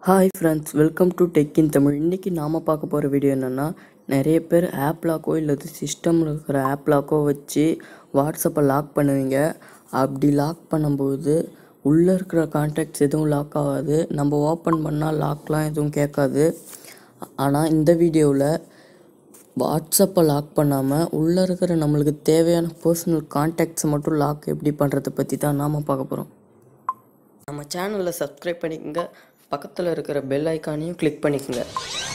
hi friends welcome to tech in Tamil இன்றைக்கி நாம் பார்க்க போகிற வீடியோ என்னென்னா நிறைய பேர் ஆப் லாக்கோ இல்லை சிஸ்டமில் இருக்கிற ஆப் லாக்கோ வச்சு வாட்ஸ்அப்பை லாக் பண்ணுவீங்க அப்படி லாக் பண்ணும்போது உள்ளே இருக்கிற கான்டாக்ட்ஸ் எதுவும் லாக் ஆகாது நம்ம ஓப்பன் பண்ணால் லாக்லாம் எதுவும் கேட்காது ஆனால் இந்த வீடியோவில் வாட்ஸ்அப்பை லாக் பண்ணாமல் உள்ளே இருக்கிற நம்மளுக்கு தேவையான பர்சனல் கான்டாக்ட்ஸை மட்டும் லாக் எப்படி பண்ணுறதை பற்றி தான் நாம் பார்க்க போகிறோம் நம்ம சேனலில் சப்ஸ்கிரைப் பண்ணிக்கோங்க பக்கத்தில் இருக்கிற பெல் ஐக்கானையும் கிளிக் பண்ணிக்கோங்க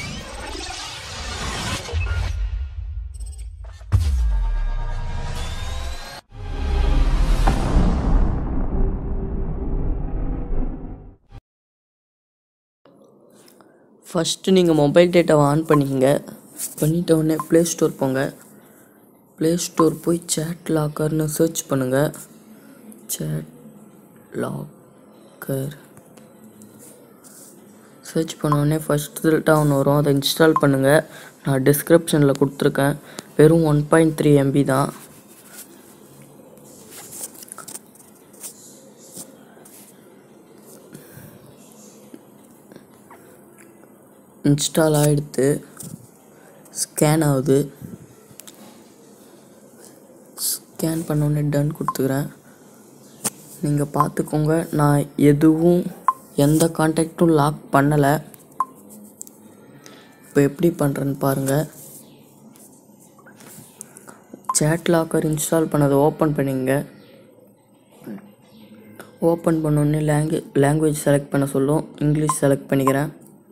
ஃபஸ்ட்டு நீங்கள் மொபைல் டேட்டாவை ஆன் பண்ணிக்கங்க பண்ணிட்ட உடனே ப்ளே ஸ்டோர் போங்க ப்ளே ஸ்டோர் போய் சேட் லாக்கர்னு சர்ச் பண்ணுங்கள் சேட் லாக்கர் சர்ச் பண்ணோடனே ஃபஸ்ட் ரிசல்ட்டாக ஒன்று வரும் அதை இன்ஸ்டால் பண்ணுங்கள் நான் டிஸ்கிரிப்ஷனில் கொடுத்துருக்கேன் வெறும் ஒன் பாயிண்ட் த்ரீ எம்பி தான் இன்ஸ்டால் ஆகிடுத்து ஸ்கேன் ஆகுது ஸ்கேன் பண்ணோடனே டன் கொடுத்துக்கிறேன் நீங்கள் பார்த்துக்கோங்க நான் எதுவும் எந்த கான்டாக்டும் லாக் பண்ணலை இப்போ எப்படி பண்ணுறேன்னு பாருங்கள் சேட் லாக்கர் இன்ஸ்டால் பண்ணதை ஓப்பன் பண்ணிங்க ஓப்பன் பண்ணோடனே லாங்கு லாங்குவேஜ் செலக்ட் பண்ண சொல்லும் இங்கிலீஷ் செலக்ட் பண்ணிக்கிறேன்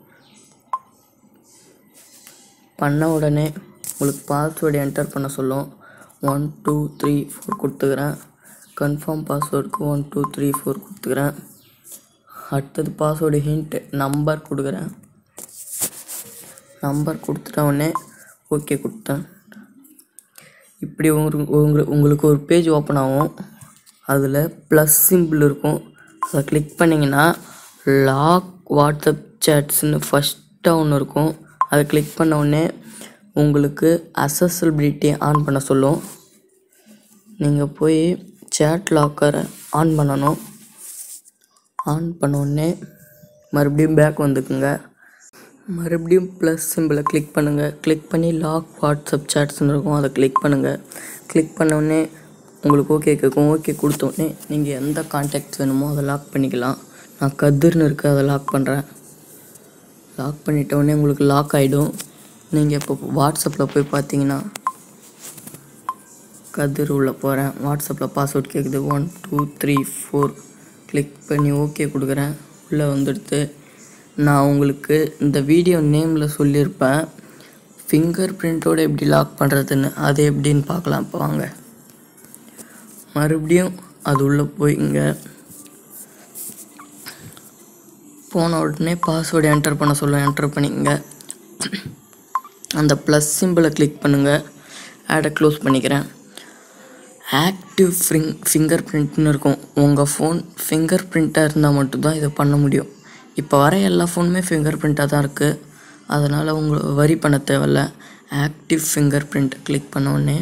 பண்ண உடனே உங்களுக்கு பாஸ்வேர்டு என்டர் பண்ண சொல்லும் ஒன் டூ த்ரீ ஃபோர் கொடுத்துக்கிறேன் கன்ஃபார்ம் பாஸ்வேர்டுக்கு ஒன் டூ த்ரீ ஃபோர் கொடுத்துக்கிறேன் அடுத்தது பாஸ்வேர்டு ஹிண்ட் நம்பர் கொடுக்குறேன் நம்பர் கொடுத்துட்ட உடனே ஓகே கொடுத்தேன் இப்படி உங்களுக்கு உங்களுக்கு உங்களுக்கு ஒரு பேஜ் ஓப்பன் ஆகும் அதில் ப்ளஸ் சிம்பிள் இருக்கும் அதை கிளிக் பண்ணிங்கன்னா லாக் வாட்ஸ்அப் சேட்ஸ்னு ஃபஸ்ட்டாக ஒன்று இருக்கும் அதை கிளிக் பண்ண உடனே உங்களுக்கு அசசபிலிட்டி ஆன் பண்ண சொல்லும் நீங்கள் போய் சேட் லாக்கரை ஆன் பண்ணணும் ஆன் பண்ண உடனே மறுபடியும் பேக் வந்துக்குங்க மறுபடியும் ப்ளஸ் சிம்பிளை கிளிக் பண்ணுங்கள் கிளிக் பண்ணி லாக் வாட்ஸ்அப் சேட்ஸ்னு இருக்கும் அதை கிளிக் பண்ணுங்கள் கிளிக் பண்ண உடனே உங்களுக்கு ஓகே கேட்கும் ஓகே கொடுத்த உடனே நீங்கள் எந்த கான்டாக்ட்ஸ் வேணுமோ அதை லாக் பண்ணிக்கலாம் நான் கதிர்னு இருக்குது அதை லாக் பண்ணுறேன் லாக் பண்ணிட்ட உடனே உங்களுக்கு லாக் ஆகிடும் நீங்கள் இப்போ வாட்ஸ்அப்பில் போய் பார்த்தீங்கன்னா கதிர் உள்ளே போகிறேன் வாட்ஸ்அப்பில் பாஸ்வேர்ட் கேட்குது one two three four click பண்ணி ஓகே கொடுக்குறேன் உள்ளே வந்துடுத்து நான் உங்களுக்கு இந்த வீடியோ நேமில் சொல்லியிருப்பேன் ஃபிங்கர் பிரிண்ட்டோடு எப்படி லாக் பண்ணுறதுன்னு அது எப்படின்னு பார்க்கலாம் இப்போ வாங்க மறுபடியும் அது உள்ளே போய் இங்கே போன உடனே பாஸ்வேர்டு என்டர் பண்ண சொல்ல என்டர் பண்ணிக்கங்க அந்த ப்ளஸ் சிம்பிளை கிளிக் பண்ணுங்கள் ஆடை க்ளோஸ் பண்ணிக்கிறேன் ஆக்டிவ் ஃபிங் ஃபிங்கர் பிரிண்ட்னு இருக்கும் உங்கள் ஃபோன் ஃபிங்கர் பிரிண்ட்டாக இருந்தால் மட்டும்தான் இதை பண்ண முடியும் இப்போ வர எல்லா ஃபோனுமே ஃபிங்கர் பிரிண்ட்டாக தான் இருக்குது அதனால் உங்களை வரி பண்ண தேவையில்ல ஆக்டிவ் ஃபிங்கர் பிரிண்ட் கிளிக் பண்ண உடனே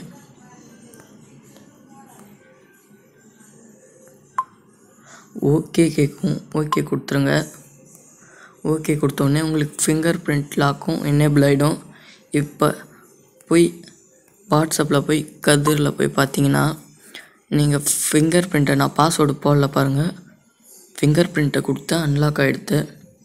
ஓகே கேட்கும் ஓகே கொடுத்துருங்க ஓகே கொடுத்தோடனே உங்களுக்கு ஃபிங்கர் பிரிண்ட் லாக்கும் எனேபிள் ஆகிடும் இப்போ போய் வாட்ஸ்அப்பில் போய் கதிரில் போய் பார்த்தீங்கன்னா நீங்கள் ஃபிங்கர் பிரிண்ட்டை நான் பாஸ்வேர்டு போடல பாருங்கள் ஃபிங்கர் பிரிண்ட்டை கொடுத்து அன்லாக் ஆகிடுது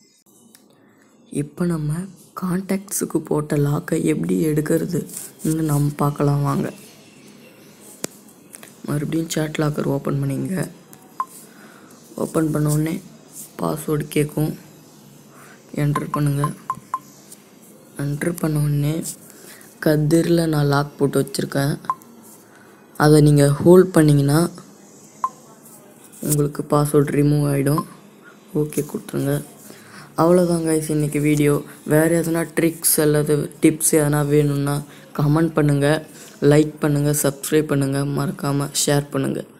இப்போ நம்ம கான்டாக்ட்ஸுக்கு போட்ட லாக்கை எப்படி எடுக்கிறது இன்னும் நம்ம பார்க்கலாம் வாங்க மறுபடியும் சேட் லாக்கர் ஓப்பன் பண்ணிங்க ஓப்பன் பண்ண உடனே பாஸ்வேர்டு கேட்கும் என்ட்ரு பண்ணுங்கள் என்ட்ரு பண்ண உடனே கதிரில் நான் லாக் போட்டு வச்சுருக்கேன் அதை நீங்கள் ஹோல்ட் பண்ணிங்கன்னா உங்களுக்கு பாஸ்வேர்டு ரிமூவ் ஆகிடும் ஓகே கொடுத்துருங்க அவ்வளோதான் கைஸ் இன்றைக்கி வீடியோ வேறு எதனா ட்ரிக்ஸ் அல்லது டிப்ஸ் எதனா வேணும்னா கமெண்ட் பண்ணுங்கள் லைக் பண்ணுங்கள் சப்ஸ்கிரைப் பண்ணுங்கள் மறக்காமல் ஷேர் பண்ணுங்கள்